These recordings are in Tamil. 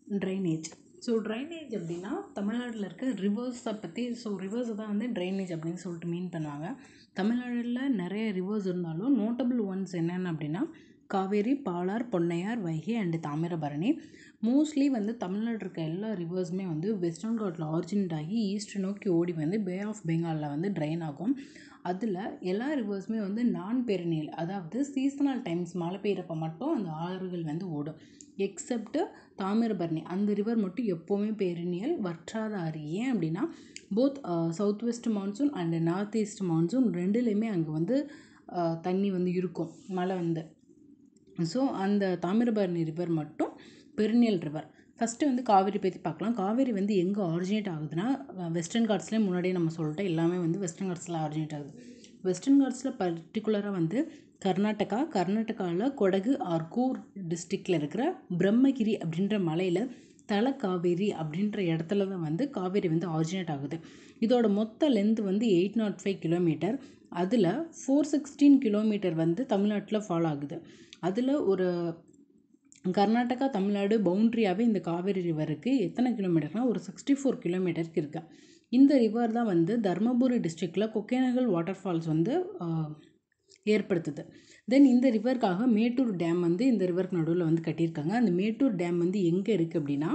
ட்ரைனேஜ் ஸோ ட்ரைனேஜ் அப்படின்னா தமிழ்நாட்டில் இருக்க ரிவர்ஸை பற்றி ஸோ ரிவர்ஸை தான் வந்து ட்ரைனேஜ் அப்படின்னு சொல்லிட்டு மீன் பண்ணுவாங்க தமிழ்நாடுல நிறைய ரிவர்ஸ் இருந்தாலும் நோட்டபிள் ஒன்ஸ் என்னென்ன அப்படின்னா காவேரி பாலார் பொன்னையார் வைகை அண்டு தாமிரபரணி மோஸ்ட்லி வந்து தமிழ்நாடு இருக்க எல்லா ரிவர்ஸுமே வந்து வெஸ்டர்ன் காட்டில் ஆரிஜினேட் ஆகி ஈஸ்ட் நோக்கி ஓடி வந்து பே ஆஃப் பெங்காலில் வந்து ட்ரைன் ஆகும் அதில் எல்லா ரிவர்ஸுமே வந்து நான் பெருநீல் அதாவது சீசனல் டைம்ஸ் மழை பெய்கிறப்ப மட்டும் அந்த ஆறுகள் வந்து ஓடும் எக்ஸப்ட்டு தாமிரபரணி அந்த ரிவர் மட்டும் எப்போவுமே பெருநியல் வற்றாத ஆறு ஏன் அப்படின்னா both south west monsoon and north east monsoon ரெண்டுலேயுமே அங்கே வந்து அஹ், தண்ணி வந்து இருக்கும் மழை வந்து ஸோ அந்த தாமிரபரணி ரிவர் மட்டும் பெருநியல் ரிவர் ஃபஸ்ட்டு வந்து காவேரி பற்றி பார்க்கலாம் காவேரி வந்து எங்கே ஆரிஜினேட் ஆகுதுன்னா வெஸ்டர்ன் காட்ஸ்லேயே முன்னாடியே நம்ம சொல்லிட்டோம் எல்லாமே வந்து வெஸ்டர்ன் காட்ஸில் ஆரிஜினேட் ஆகுது வெஸ்டர்ன் காட்ஸில் பர்டிகுலராக வந்து கர்நாடகா கர்நாடகாவில் கொடகு ஆர் கூர் டிஸ்ட்ரிக்டில் இருக்கிற பிரம்மகிரி அப்படின்ற மலையில் தலக்காவேரி அப்படின்ற இடத்துல தான் வந்து காவேரி வந்து ஆரிஜினேட் ஆகுது இதோட மொத்த லென்த் வந்து எயிட் நாட் ஃபைவ் கிலோமீட்டர் அதில் ஃபோர் சிக்ஸ்டீன் கிலோமீட்டர் வந்து தமிழ்நாட்டில் ஃபாலோ ஆகுது அதில் ஒரு கர்நாடகா தமிழ்நாடு பவுண்ட்ரியாகவே இந்த காவேரி ரிவருக்கு எத்தனை கிலோமீட்டர்னா ஒரு சிக்ஸ்டி ஃபோர் கிலோமீட்டருக்கு இருக்கு இந்த ரிவர் தான் வந்து தர்மபுரி டிஸ்ட்ரிக்டில் கொக்கேனகல் வாட்டர் ஃபால்ஸ் வந்து ஆஹ், ஏற்படுத்துது தென் இந்த ரிவருக்காக மேட்டூர் டேம் வந்து இந்த ரிவருக்கு நடுவில் வந்து கட்டியிருக்காங்க அந்த மேட்டூர் டேம் வந்து எங்கே இருக்குது அப்படின்னா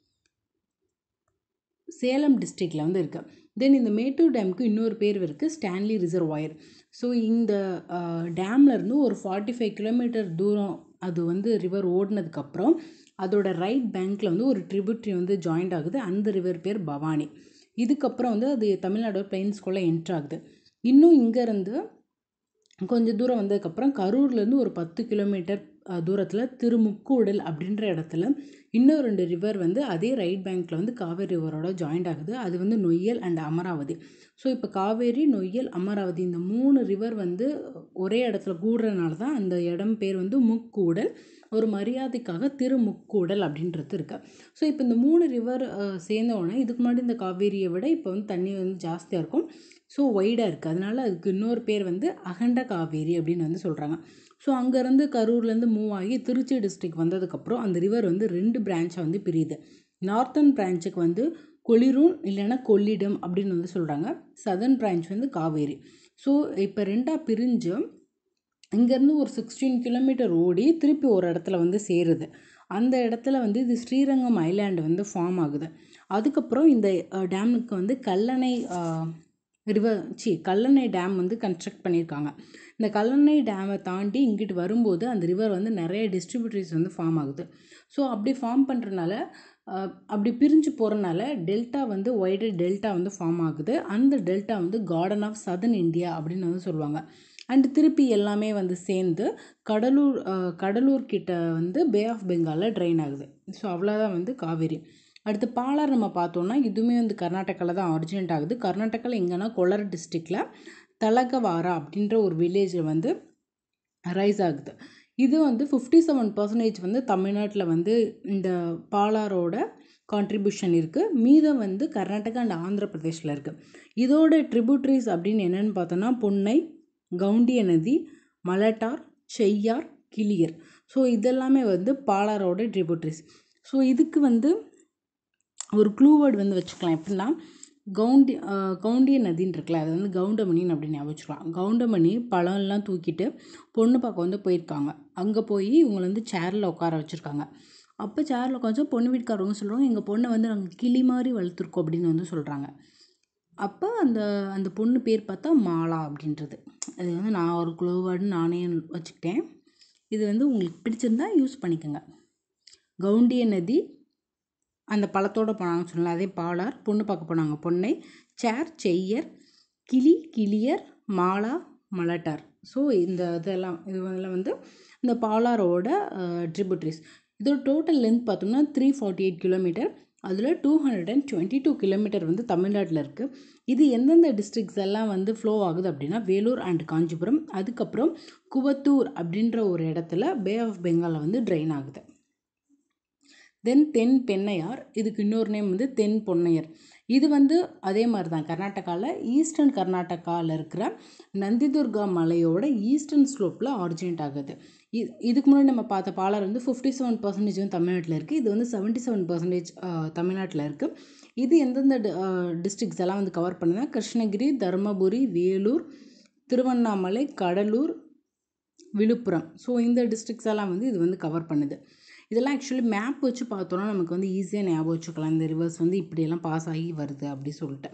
சேலம் டிஸ்ட்ரிக்டில் வந்து இருக்குது தென் இந்த மேட்டூர் டேமுக்கு இன்னொரு பேர் இருக்குது ஸ்டான்லி ரிசர்வாயர் ஸோ இந்த டேம்ல இருந்து ஒரு ஃபார்ட்டி ஃபைவ் கிலோமீட்டர் தூரம் அது வந்து ரிவர் ஓடினதுக்கப்புறம் அதோட ரைட் பேங்க்கில் வந்து ஒரு ட்ரிபியூட்ரி வந்து ஜாயிண்ட் ஆகுது அந்த ரிவர் பேர் பவானி இதுக்கப்புறம் வந்து அது தமிழ்நாடு பிளைன்ஸ்குள்ளே என்ட்ரு ஆகுது இன்னும் இங்கேருந்து கொஞ்சம் தூரம் வந்ததுக்கப்புறம் கரூர்லேருந்து ஒரு பத்து கிலோமீட்டர் தூரத்தில் திருமுக்கூடல் அப்படின்ற இடத்துல இன்னும் ரெண்டு ரிவர் வந்து அதே ரைட் பேங்க்கில் வந்து காவேரி ரிவரோட ஜாயிண்ட் ஆகுது அது வந்து நொய்யல் அண்ட் அமராவதி ஸோ இப்போ காவேரி நொய்யல் அமராவதி இந்த மூணு ரிவர் வந்து ஒரே இடத்துல கூடுறதுனால தான் அந்த இடம் பேர் வந்து முக்கூடல் ஒரு மரியாதைக்காக திருமுக்கூடல் அப்படின்றது இருக்கு ஸோ இப்போ இந்த மூணு ரிவர் சேர்ந்த உடனே இதுக்கு முன்னாடி இந்த காவேரியை விட இப்போ வந்து தண்ணி வந்து ஜாஸ்தியாக இருக்கும் ஸோ ஒய்டாக இருக்குது அதனால அதுக்கு இன்னொரு பேர் வந்து அகண்ட காவேரி அப்படின்னு வந்து சொல்கிறாங்க ஸோ அங்கேருந்து கரூர்லேருந்து மூவ் ஆகி திருச்சி டிஸ்ட்ரிக் வந்ததுக்கப்புறம் அந்த ரிவர் வந்து ரெண்டு பிரான்ச்சாக வந்து பிரியுது நார்த்தன் பிரான்ச்சுக்கு வந்து கொளிரூன் இல்லைன்னா கொள்ளிடம் அப்படின்னு வந்து சொல்கிறாங்க சதர்ன் பிரான்ச் வந்து காவேரி ஸோ இப்போ ரெண்டாக பிரிஞ்சு இங்கேருந்து ஒரு சிக்ஸ்டீன் கிலோமீட்டர் ஓடி திருப்பி ஒரு இடத்துல வந்து சேருது அந்த இடத்துல வந்து இது ஸ்ரீரங்கம் ஐலாண்டு வந்து ஃபார்ம் ஆகுது அதுக்கப்புறம் இந்த டேமுக்கு வந்து கல்லணை ரிவர் சி கல்லணை டேம் வந்து கன்ஸ்ட்ரக்ட் பண்ணியிருக்காங்க இந்த கல்லணை டேமை தாண்டி இங்கிட்டு வரும்போது அந்த ரிவர் வந்து நிறைய டிஸ்ட்ரிபியூட்டரிஸ் வந்து ஃபார்ம் ஆகுது ஸோ அப்படி ஃபார்ம் பண்ணுறனால அப்படி பிரிஞ்சு போகிறனால டெல்டா வந்து ஒய்டர் டெல்டா வந்து ஃபார்ம் ஆகுது அந்த டெல்டா வந்து கார்டன் ஆஃப் சதர்ன் இந்தியா அப்படின்னு வந்து சொல்லுவாங்க அண்ட் திருப்பி எல்லாமே வந்து சேர்ந்து கடலூர் அஹ், கடலூர் கிட்ட வந்து பே ஆஃப் பெங்காலில் ட்ரெயின் ஆகுது ஸோ அவ்வளோதான் வந்து காவேரி அடுத்து பாலார் நம்ம பார்த்தோம்னா இதுவுமே வந்து கர்நாடகாவில் தான் ஆரிஜினேட் ஆகுது கர்நாடகாவில் எங்கன்னா கொளர் டிஸ்ட்ரிக்டில் தலகவாரா அப்படின்ற ஒரு வில்லேஜில் வந்து ரைஸ் ஆகுது இது வந்து ஃபிஃப்டி செவன் பர்சன்டேஜ் வந்து தமிழ்நாட்டில் வந்து இந்த பாலாரோட கான்ட்ரிபியூஷன் இருக்குது மீதம் வந்து கர்நாடகா அண்ட் ஆந்திர பிரதேஷில் இருக்குது இதோட ட்ரிபியூட்ரிஸ் அப்படின்னு என்னென்னு பார்த்தோன்னா பொன்னை கவுண்டிய நதி மலட்டார் செய்யார் கிளியர் ஸோ இதெல்லாமே வந்து பாலாரோட ட்ரிபியூட்ரிஸ் ஸோ இதுக்கு வந்து ஒரு க்ளூ வேர்டு வந்து வச்சுக்கலாம் எப்படின்னா கவுண்டி அஹ் கவுண்டிய நதின்னு இருக்குல்ல அது வந்து கவுண்டமணின்னு அப்படின்னு ஞாபகம் வச்சுக்கலாம் கவுண்டமணி பழம்லாம் தூக்கிட்டு பொண்ணு பார்க்க வந்து போயிருக்காங்க அங்கே போய் இவங்களை வந்து சேரில் உட்கார வச்சுருக்காங்க அப்போ சேரில் உட்காந்து பொண்ணு வீட்டுக்காரவங்க சொல்கிறாங்க எங்கள் பொண்ணை வந்து நாங்கள் கிளி மாதிரி வளர்த்துருக்கோம் அப்படின்னு வந்து சொல்கிறாங்க அப்போ அந்த அந்த பொண்ணு பேர் பார்த்தா மாலா அப்படின்றது அது வந்து நான் ஒரு க்ளூ வேர்டுன்னு நானே வச்சுக்கிட்டேன் இது வந்து உங்களுக்கு பிடிச்சிருந்தா யூஸ் பண்ணிக்கோங்க கவுண்டிய நதி அந்த பழத்தோட போனாங்கன்னு சொல்லலாம் அதே பாலார் பொண்ணு பார்க்க போனாங்க பொன்னை சேர் செய்யர் கிளி கிளியர் மாலா மலட்டார் ஸோ இந்த இதெல்லாம் இது இதெல்லாம் வந்து இந்த பாலாரோட ட்ரிபியூட்ரிஸ் இதோட டோட்டல் லென்த் பார்த்தோம்னா த்ரீ ஃபார்ட்டி எயிட் கிலோமீட்டர் அதில் two hundred and twenty two kilometre வந்து தமிழ்நாட்டில் இருக்குது இது எந்தெந்த டிஸ்ட்ரிக்ஸ் எல்லாம் வந்து ஃப்ளோ ஆகுது அப்படின்னா வேலூர் அண்ட் காஞ்சிபுரம் அதுக்கப்புறம் குவத்தூர் அப்படின்ற ஒரு இடத்துல பே ஆஃப் பெங்காலில் வந்து ட்ரெயின் ஆகுது தென் தென் பெண்ணையார் இதுக்கு இன்னொரு நேம் வந்து தென் பொன்னையர் இது வந்து அதே மாதிரி தான் கர்நாடகாவில் ஈஸ்டர்ன் கர்நாடகாவில் இருக்கிற நந்திதுர்கா மலையோட ஈஸ்டர்ன் ஸ்லோப்பில் ஆரிஜினேட் ஆகுது இ இதுக்கு முன்னாடி நம்ம பார்த்த பாலாறு வந்து ஃபிஃப்டி செவன் பர்சன்டேஜ் வந்து தமிழ்நாட்டில் இருக்குது இது வந்து செவன்ட்டி செவன் பர்சன்டேஜ் தமிழ்நாட்டில் இருக்குது இது எந்தெந்த டிஸ்ட்ரிக்ஸ் எல்லாம் வந்து கவர் பண்ணுதுன்னா கிருஷ்ணகிரி தருமபுரி வேலூர் திருவண்ணாமலை கடலூர் விழுப்புரம் ஸோ இந்த டிஸ்ட்ரிக்ஸ் எல்லாம் வந்து இது வந்து கவர் பண்ணுது இதெல்லாம் ஆக்சுவலி மேப் வச்சு பார்த்தோன்னா நமக்கு வந்து ஈஸியாக ஞாபகம் வச்சுக்கலாம் இந்த ரிவர்ஸ் வந்து இப்படியெல்லாம் பாஸ் ஆகி வருது அப்படி சொல்லிட்டு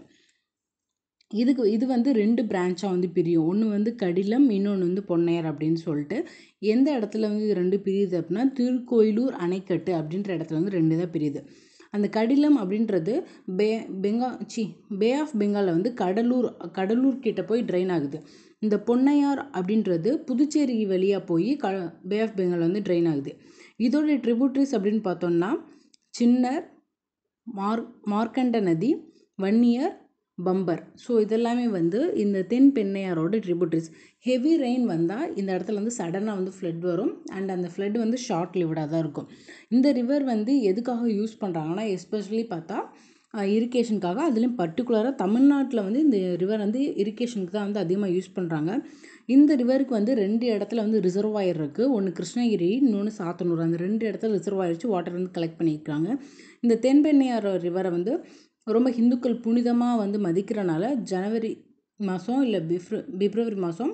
இதுக்கு இது வந்து ரெண்டு பிரான்ச்சாக வந்து பிரியும் ஒன்று வந்து கடிலம் இன்னொன்று வந்து பொன்னையர் அப்படின்னு சொல்லிட்டு எந்த இடத்துல வந்து இது ரெண்டு பிரியுது அப்படின்னா திருக்கோயிலூர் அணைக்கட்டு அப்படின்ற இடத்துல வந்து ரெண்டு தான் பிரியுது அந்த கடிலம் அப்படின்றது பே பெங்கா சி பே ஆஃப் பெங்காலில் வந்து கடலூர் கடலூர் கிட்ட போய் ட்ரைன் ஆகுது இந்த பொன்னையார் அப்படின்றது புதுச்சேரி வழியாக போய் க பே ஆஃப் பெங்கால் வந்து ட்ரைன் ஆகுது இதோட ட்ரிபியூட்ரிஸ் அப்படின்னு பார்த்தோம்னா சின்னர் மார் மார்க்கண்ட நதி வன்னியர் பம்பர் ஸோ இதெல்லாமே வந்து இந்த தென் பெண்ணையாரோட ட்ரிபியூட்ரிஸ் ஹெவி ரெயின் வந்தால் இந்த இடத்துல வந்து சடனாக வந்து ஃப்ளட் வரும் அண்ட் அந்த ஃப்ளட் வந்து ஷார்ட் லிவ்டாக தான் இருக்கும் இந்த ரிவர் வந்து எதுக்காக யூஸ் பண்ணுறாங்கன்னா எஸ்பெஷலி பார்த்தா இரிகேஷனுக்காக அதுலேயும் பர்டிகுலராக தமிழ்நாட்டில் வந்து இந்த ரிவர் வந்து இரிகேஷனுக்கு தான் வந்து அதிகமாக யூஸ் பண்ணுறாங்க இந்த ரிவருக்கு வந்து ரெண்டு இடத்துல வந்து ரிசர்வாயர் இருக்குது ஒன்று கிருஷ்ணகிரி இன்னொன்று சாத்தனூர் அந்த ரெண்டு இடத்துல ரிசர்வாயர் வச்சு வாட்டர் வந்து கலெக்ட் பண்ணியிருக்காங்க இந்த தென்பெண்ணையார் ரிவரை வந்து ரொம்ப ஹிந்துக்கள் புனிதமாக வந்து மதிக்கிறனால ஜனவரி மாதம் இல்லை பிப்ர பிப்ரவரி மாதம்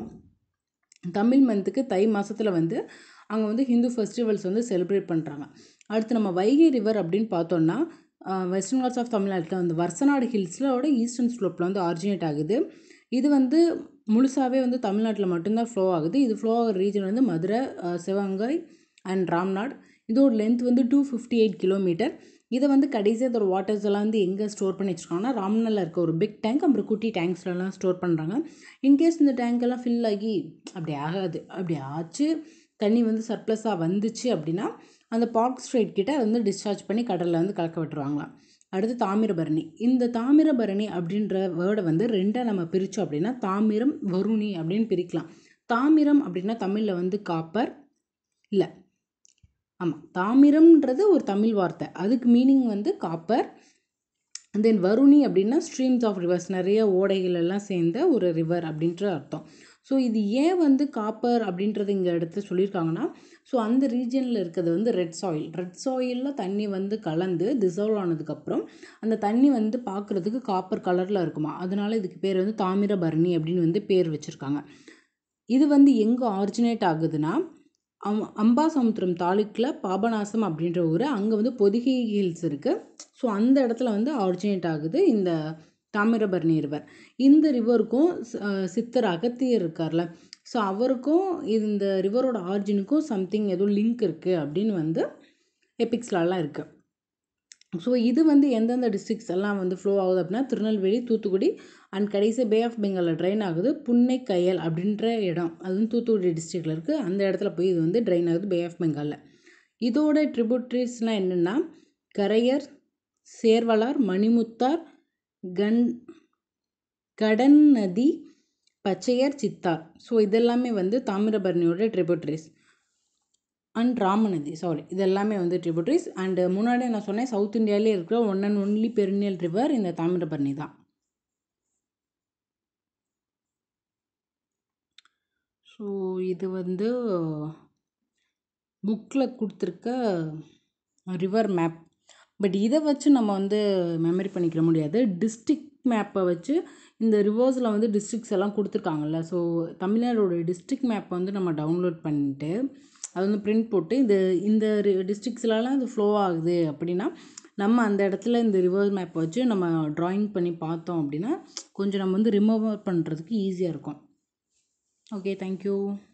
தமிழ் மந்த்துக்கு தை மாதத்தில் வந்து அங்கே வந்து ஹிந்து ஃபெஸ்டிவல்ஸ் வந்து செலிப்ரேட் பண்ணுறாங்க அடுத்து நம்ம வைகை ரிவர் அப்படின்னு பார்த்தோன்னா வெஸ்டர்ன் காட்ஸ் ஆஃப் தமிழ்நாட்டில் வந்து வருசநாடு ஹில்ஸிலோட ஈஸ்டர்ன் ஸ்லோப்பில் வந்து ஆரிஜினேட் ஆகுது இது வந்து முழுசாகவே வந்து தமிழ்நாட்டில் மட்டும்தான் ஃப்ளோ ஆகுது இது ஃப்ளோ ஆகிற ரீஜன் வந்து மதுரை சிவகங்கை அண்ட் ராம்நாட் இதோட லென்த் வந்து டூ ஃபிஃப்டி எயிட் கிலோமீட்டர் இதை வந்து கடைசியாக இதோட வாட்டர்ஸ் எல்லாம் வந்து எங்கே ஸ்டோர் பண்ணி வச்சுருக்காங்கன்னா ராம்நாளில் இருக்க ஒரு பிக் டேங்க் அப்புறம் குட்டி டேங்க்ஸ்லலாம் ஸ்டோர் பண்ணுறாங்க இன்கேஸ் இந்த டேங்க் எல்லாம் ஃபில் ஆகி அப்படி ஆகாது அப்படி ஆச்சு தண்ணி வந்து சர்ப்ளஸாக வந்துச்சு அப்படின்னா அந்த பார்க் ஸ்ட்ரைட் கிட்ட அதை வந்து டிஸ்சார்ஜ் பண்ணி கடலில் வந்து கலக்க விட்டுருவாங்களாம் அடுத்து தாமிரபரணி இந்த தாமிரபரணி அப்படின்ற வேர்டை வந்து ரெண்டாக நம்ம பிரித்தோம் அப்படின்னா தாமிரம் வருணி அப்படின்னு பிரிக்கலாம் தாமிரம் அப்படின்னா தமிழில் வந்து காப்பர் இல்லை ஆமாம் தாமிரம்ன்றது ஒரு தமிழ் வார்த்தை அதுக்கு மீனிங் வந்து காப்பர் தென் வருணி அப்படின்னா ஸ்ட்ரீம்ஸ் ஆஃப் ரிவர்ஸ் நிறைய ஓடைகள் எல்லாம் சேர்ந்த ஒரு ரிவர் அப்படின்ற அர்த்தம் ஸோ இது ஏன் வந்து காப்பர் அப்படின்றது இங்கே எடுத்து சொல்லியிருக்காங்கன்னா ஸோ அந்த ரீஜனில் இருக்கிறது வந்து ரெட் சாயில் ரெட் சாயிலில் தண்ணி வந்து கலந்து டிசால்வ் ஆனதுக்கப்புறம் அந்த தண்ணி வந்து பார்க்குறதுக்கு காப்பர் கலரில் இருக்குமா அதனால இதுக்கு பேர் வந்து தாமிரபரணி அப்படின்னு வந்து பேர் வச்சுருக்காங்க இது வந்து எங்கே ஆரிஜினேட் ஆகுதுன்னா அம் அம்பாசமுத்திரம் தாலுக்கில் பாபநாசம் அப்படின்ற ஊர் அங்கே வந்து பொதிகை ஹில்ஸ் இருக்குது ஸோ அந்த இடத்துல வந்து ஆரிஜினேட் ஆகுது இந்த தாமிரபரணி ரிவர் இந்த ரிவருக்கும் சித்தர் அகத்தியர் இருக்கார்ல ஸோ அவருக்கும் இந்த ரிவரோட ஆரிஜினுக்கும் சம்திங் ஏதோ லிங்க் இருக்குது அப்படின்னு வந்து எபிக்ஸ்லலாம் இருக்குது ஸோ இது வந்து எந்தெந்த டிஸ்ட்ரிக்ஸ் எல்லாம் வந்து ஃப்ளோ ஆகுது அப்படின்னா திருநெல்வேலி தூத்துக்குடி அண்ட் கடைசி பே ஆஃப் பெங்காலில் ட்ரெயின் ஆகுது புன்னை கையல் அப்படின்ற இடம் அது வந்து தூத்துக்குடி டிஸ்ட்ரிக்டில் இருக்குது அந்த இடத்துல போய் இது வந்து ட்ரெயின் ஆகுது பே ஆஃப் பெங்காலில் இதோட ட்ரிபியூட்ரிஸ்னால் என்னென்னா கரையர் சேர்வலார் மணிமுத்தார் கண் கடன் நதி பச்சையர் சித்தார் ஸோ இதெல்லாமே வந்து தாமிரபரணியோட ட்ரிபியூட்ரிஸ் அண்ட் ராமநதி சாரி இது எல்லாமே வந்து ட்ரிபியூட்ரிஸ் அண்டு முன்னாடி நான் சொன்னேன் சவுத் இந்தியாவிலே இருக்கிற one and only perennial river இந்த தாமிரபரணி தான் ஸோ இது வந்து புக்கில் கொடுத்துருக்க ரிவர் மேப் பட் இதை வச்சு நம்ம வந்து மெமரி பண்ணிக்கிற முடியாது டிஸ்ட்ரிக் மேப்பை வச்சு இந்த ரிவர்ஸில் வந்து டிஸ்ட்ரிக்ஸ் எல்லாம் கொடுத்துருக்காங்கல்ல ஸோ தமிழ்நாடோட டிஸ்ட்ரிக் மேப்பை வந்து நம்ம டவுன்லோட் பண்ணிட்டு அது வந்து பிரிண்ட் போட்டு இது இந்த டிஸ்ட்ரிக்ஸ்லலாம் இது ஃப்ளோ ஆகுது அப்படின்னா நம்ம அந்த இடத்துல இந்த ரிவர் மேப் வச்சு நம்ம ட்ராயிங் பண்ணி பார்த்தோம் அப்படின்னா கொஞ்சம் நம்ம வந்து ரிமூவ் பண்ணுறதுக்கு ஈஸியாக இருக்கும் ஓகே தேங்க்யூ